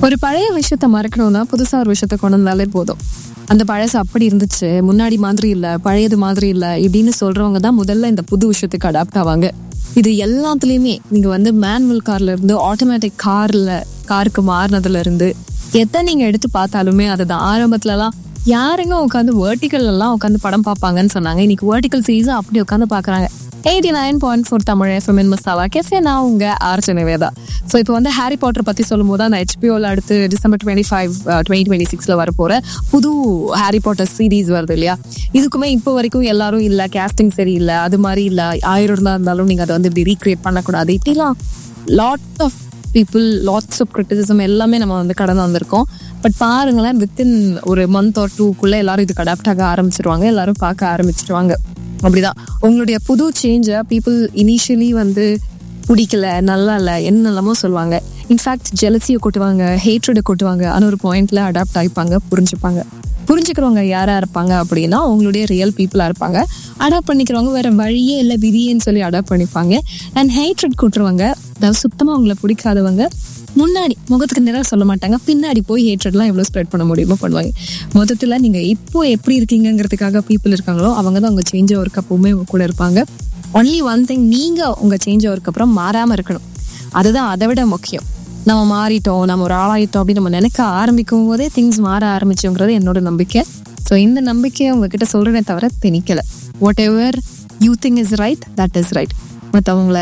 ஒரு பழைய விஷயத்த மறக்கணும்னா புதுசா ஒரு விஷயத்த கொண்டு வந்தாலே போதும் அந்த பழசு அப்படி இருந்துச்சு முன்னாடி மாதிரி இல்ல பழையது மாதிரி இல்ல இப்படின்னு சொல்றவங்க தான் முதல்ல இந்த புது விஷயத்துக்கு அடாப்ட் ஆவாங்க இது எல்லாத்துலயுமே நீங்க வந்து மேனுவல் கார்ல இருந்து ஆட்டோமேட்டிக் கார்ல காருக்கு மாறினதுல இருந்து எதை நீங்க எடுத்து பார்த்தாலுமே அதுதான் ஆரம்பத்துலலாம் யாருங்க உட்காந்து வேர்ட்டிக்கல் எல்லாம் உட்காந்து படம் பார்ப்பாங்கன்னு சொன்னாங்க இன்னைக்கு வேர்ட்டிக்கல் சீரீஸ் அப்படி உட்காந்து பாக்குறாங்க eighty nine point four Tamil FM masala cafe நான் உங்க ஆர்ஜ நிவேதா ஸோ இப்போ வந்து ஹாரி பாட்டர் பத்தி சொல்லும் போது அந்த ஹெச்பிஓல அடுத்து December twenty five twenty twenty சிக்ஸ்ல வரப்போற புது ஹாரி பாட்டர் சீரீஸ் வருது இல்லையா இதுக்குமே இப்போ வரைக்கும் எல்லாரும் இல்ல கேஸ்டிங் சரியில்லை அது மாதிரி இல்ல ஆயிரம் தான் இருந்தாலும் நீங்க அதை வந்து இப்படி ரீக்ரியேட் பண்ணக்கூடாது இப்படிலாம் lot of people lots of criticism எல்லாமே நம்ம வந்து கடந்து வந்திருக்கோம் பட் பாருங்களேன் வித்தின் ஒரு மந்த் ஆர் டூக்குள்ள எல்லாரும் இதுக்கு அடாப்ட் ஆக ஆரம்பிச்சிருவாங்க எல்லாரும் பார்க்க ஆரம்பிச்சிருவாங்க அப்படிதான் உங்களுடைய புது சேஞ்சை பீப்புள் இனிஷியலி வந்து பிடிக்கல நல்லா இல்லை என்னெல்லாமோ சொல்லுவாங்க இன்ஃபேக்ட் ஜெலசியை கொட்டுவாங்க ஹேட்ரடை கொட்டுவாங்க ஆனால் ஒரு பாயிண்ட்ல அடாப்ட் ஆகிப்பாங்க புரிஞ்சுப்பாங்க புரிஞ்சுக்கிறவங்க யாரா இருப்பாங்க அப்படின்னா உங்களுடைய ரியல் பீப்புளா இருப்பாங்க அடாப்ட் பண்ணிக்கிறவங்க வேற வழியே இல்லை விதியேன்னு சொல்லி அடாப்ட் பண்ணிப்பாங்க அண்ட் ஹேட்ரட் கூட்டுறவங்க அதாவது சுத்தமா அவங்கள பிடிக்காதவங்க முன்னாடி முகத்துக்கு நேரம் சொல்ல மாட்டாங்க பின்னாடி போய் ஹேட்ரட்லாம் எவ்வளோ ஸ்ப்ரெட் பண்ண முடியுமோ பண்ணுவாங்க மொத்தத்தில் நீங்கள் இப்போ எப்படி இருக்கீங்கங்கிறதுக்காக பீப்புள் இருக்காங்களோ அவங்க தான் உங்கள் சேஞ்ச் ஒர்க் அப்பவுமே உங்க கூட இருப்பாங்க ஒன்லி ஒன் திங் நீங்கள் உங்கள் சேஞ்ச் ஒர்க் அப்புறம் மாறாமல் இருக்கணும் அதுதான் அதை விட முக்கியம் நம்ம மாறிட்டோம் நம்ம ஒரு ஆளாயிட்டோம் அப்படின்னு நம்ம நினைக்க ஆரம்பிக்கும் போதே திங்ஸ் மாற ஆரம்பிச்சோங்கிறது என்னோட நம்பிக்கை ஸோ இந்த நம்பிக்கையை உங்ககிட்ட சொல்றேனே தவிர திணிக்கல whatever you think is right that is right மற்றவங்கள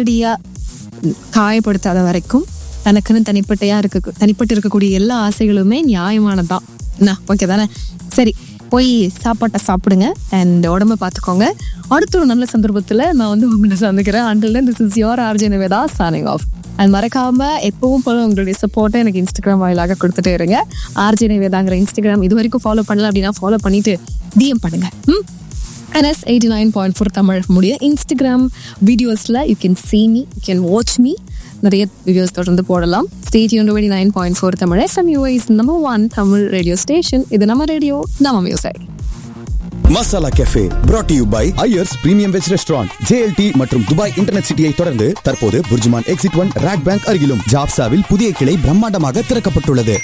நேரடியாக காயப்படுத்தாத வரைக்கும் தனக்குன்னு தனிப்பட்டையா இருக்க தனிப்பட்டு இருக்கக்கூடிய எல்லா ஆசைகளுமே நியாயமானதுதான் என்ன ஓகே தானே சரி போய் சாப்பாட்டை சாப்பிடுங்க அண்ட் உடம்ப பார்த்துக்கோங்க அடுத்த ஒரு நல்ல சந்தர்ப்பத்தில் நான் வந்து உங்களை சந்திக்கிறேன் until this is your RJ Nivedha signing off and மறக்காம எப்பவும் போல உங்களுடைய சப்போர்ட்டை எனக்கு இன்ஸ்டாகிராம் வாயிலாக கொடுத்துட்டே இருங்க ஆர்ஜி நிவேதாங்கிற இன்ஸ்டாகிராம் இது வரைக்கும் ஃபாலோ பண்ணல அப்படின்னா ஃபாலோ பண்ணிட்டு டிஎம் பண்ணுங்க ம் என்எஸ் eighty nine point four Tamil முடிய இன்ஸ்டாகிராம் வீடியோஸில் you can see me you can watch me நிறைய வீடியோஸ் தொடர்ந்து போடலாம் state twenty nine point four Tamil FM UAE's number one Tamil radio station இது நம்ம ரேடியோ நம்ம music masala cafe brought to you by Iyers premium veg restaurant JLT மற்றும் Dubai internet சிட்டியை தொடர்ந்து தற்போது Burjuman exit one RAK bank அருகிலும் ஜாப்சாவில் புதிய கிளை பிரம்மாண்டமாக திறக்கப்பட்டுள்ளது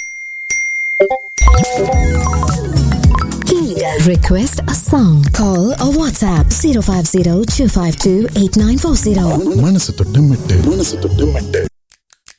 Request a song. Call or WhatsApp 050 252 8940. மனசு தொட்டு மெட்டு மனசு தொட்டு மெட்டு